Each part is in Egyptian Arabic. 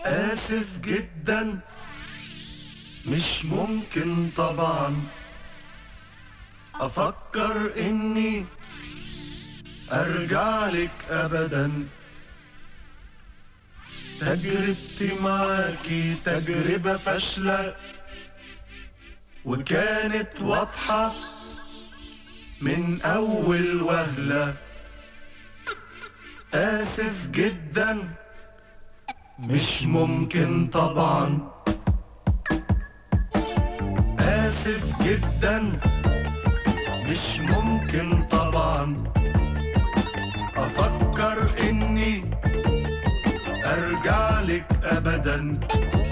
آسف جدا مش ممكن طبعا أفكر إني أرجع لك أبدا تجربتي معاكي تجربة فاشلة وكانت واضحة من أول وهلة آسف جدا مش ممكن طبعا آسف جدا مش ممكن طبعا أفكر إني أرجع لك أبدا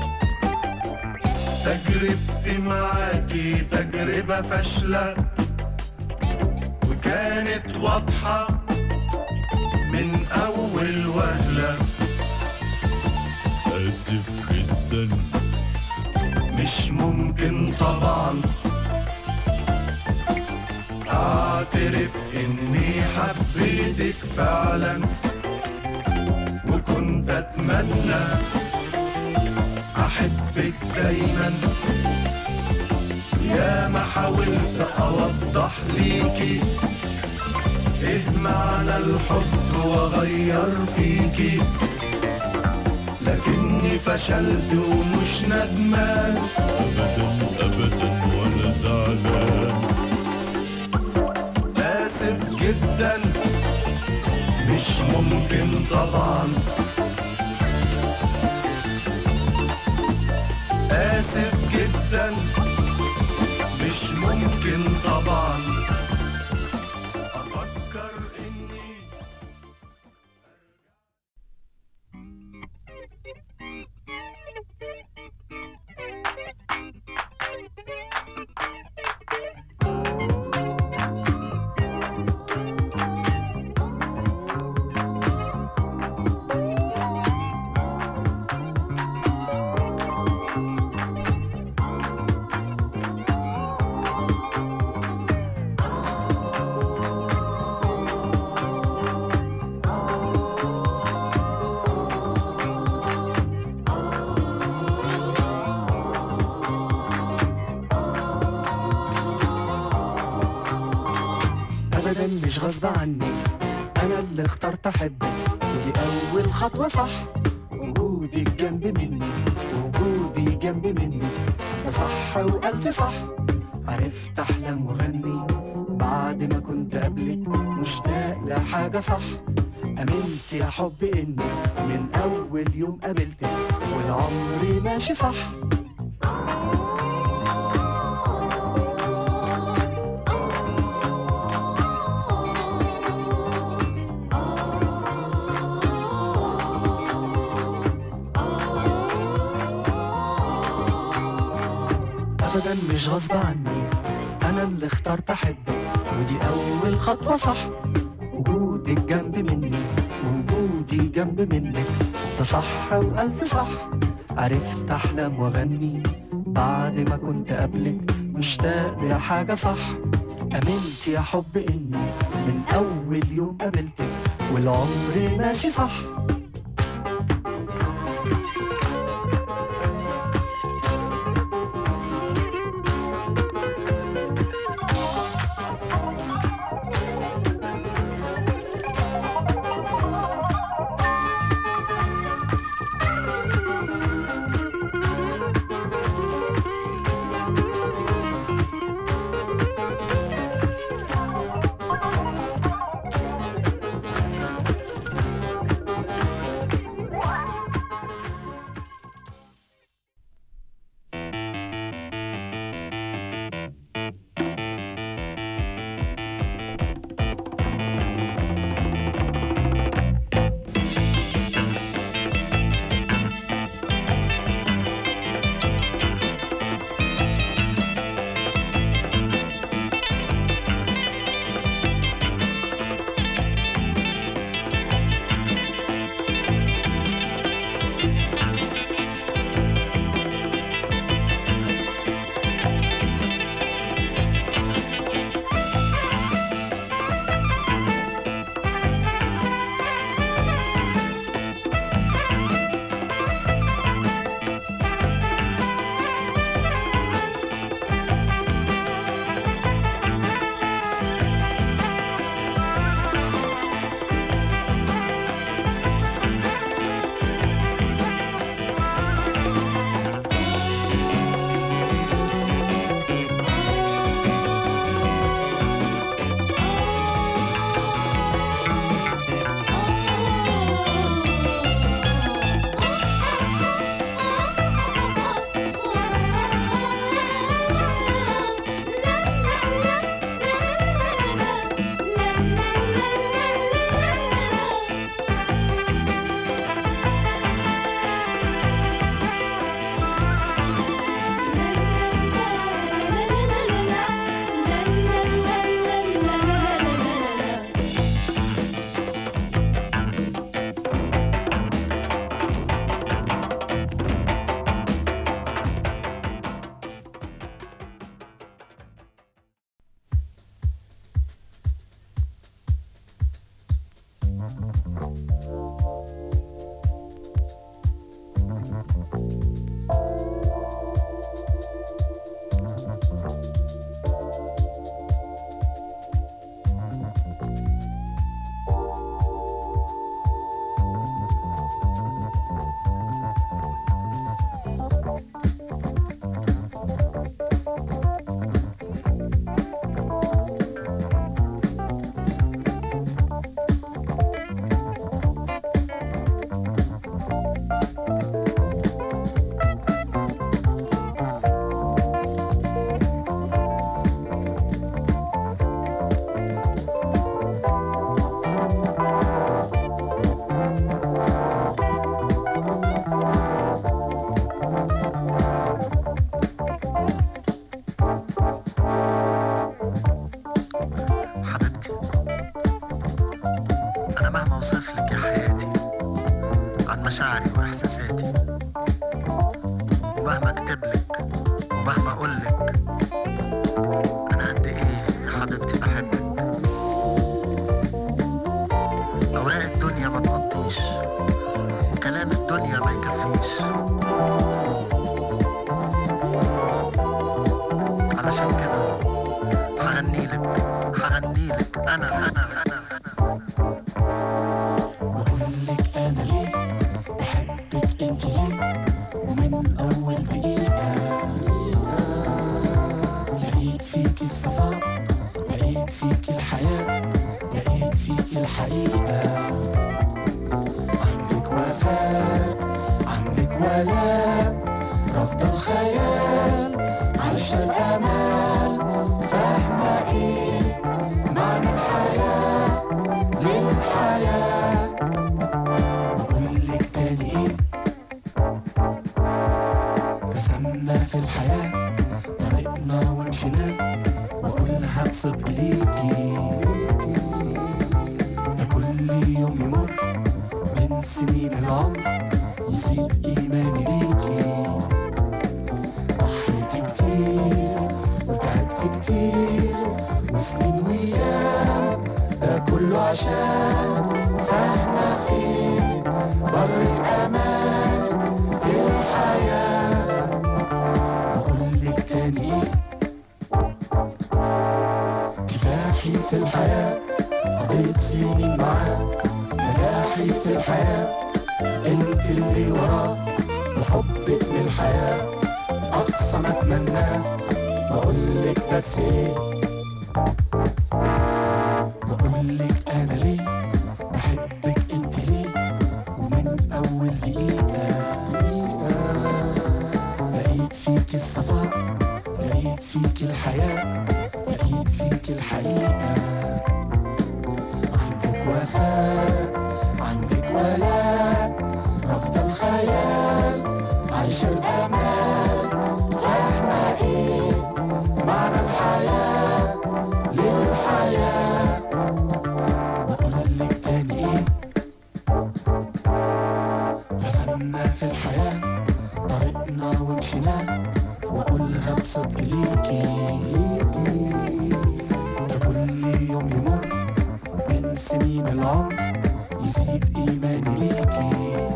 تجربتي معاكي تجربة فاشلة وكانت واضحة من أول وهلة آسف جدا مش ممكن طبعا اعترف اني حبيتك فعلا وكنت اتمنى احبك دايما يا ما حاولت اوضح ليكي ايه معنى الحب واغير فيكي لكني فشلت ومش ندمان أبدا أبدا ولا زعلان آسف جدا مش ممكن طبعا آسف جدا مش ممكن طبعا أفكر إني ابدا مش غصب عني انا اللي اخترت احبك ودي اول خطوه صح وجودك جنب مني وجودي جنب مني ده صح والف صح عرفت احلم واغني بعد ما كنت قبلك مشتاق لحاجه صح امنت يا حب اني من اول يوم قابلتك والعمر ماشي صح ابدا مش غصب عني انا اللي اخترت احبك ودي اول خطوه صح وجودك جنب مني وجودي جنب منك ده صح والف صح عرفت احلم واغني بعد ما كنت قبلك مشتاق لحاجه صح امنت يا حب اني من اول يوم قابلتك والعمر ماشي صح إحساساتي ومهما أكتبلك ومهما أقولك أنا قد إيه يا حبيبتي بحبك أوراق الدنيا ما تقضيش وكلام الدنيا ما يكفيش علشان كده هغنيلك هغنيلك أنا أنا أنا أنا بقولك انا ليه بحبك انت ليه ومن اول دقيقة لقيت فيك الصفاء لقيت فيك الحياة لقيت فيك الحقيقة عندك وفاء عندك ولاء رفض الخيال عايشة الأمال فاهمة إيه معنى الحياة للحياة بقولك تاني ايه رسمنا في الحياة طريقنا ومشيناه وقولها بصدق ليكي ده كل يوم يمر من سنين العمر يزيد إيماني بيكي ضحيت كتير وتعبت كتير وسنين وأيام ده كله عشان فاهمة فين بر الأمان في الحياة بقولك تاني إيه كفاحي في الحياة قضيت سنين معاك نجاحي في الحياة انت اللي وراه وحبك للحياة أقصى ما أتمناه بقولك بس إيه بقولك أنا ليه بحبك أنت ليه ومن أول دقيقة لقيت فيك الصفاء لقيت فيك الحياة لقيت فيك الحقيقة عندك وفاء عندك ولاء رفض الخيال عيش الأمال فاهمة إيه معنى الحياة للحياة بقولك تاني إيه رسمنا في الحياة طريقنا ومشيناه وقولها بصدق ليكي ده كل يوم يمر من سنين العمر يزيد إيماني ليكي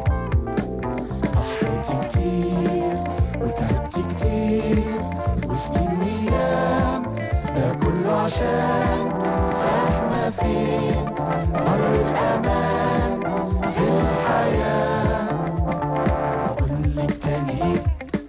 ضحيت كتير وتعبت كتير وسنين وأيام ده كله عشان فاهمة فين بر الأمان في الحياة بقولك تاني إيه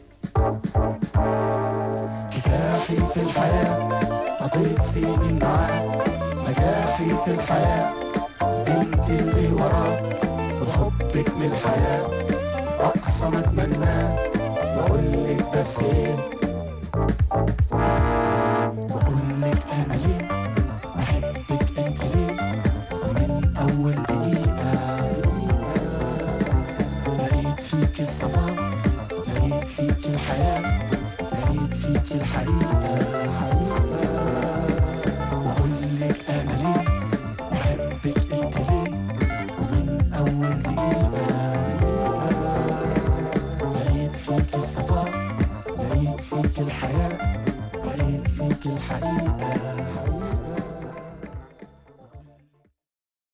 كفاحي في الحياة قضيت سنين معاك نجاحي في الحياة انت اللي وراه وحبك للحياة أقصى ما أتمناه بقولك بس إيه بقولك أنا ليه بحبك أنت ليه ومن أول دقيقة لقيت فيك الصفاء لقيت فيك الحياة لقيت فيك الحقيقة بقولك أنا ليه بحبك أنت ليه ومن أول دقيقة لقيت فيك الصفاء لقيت فيك الحياة لقيت فيك الحقيقة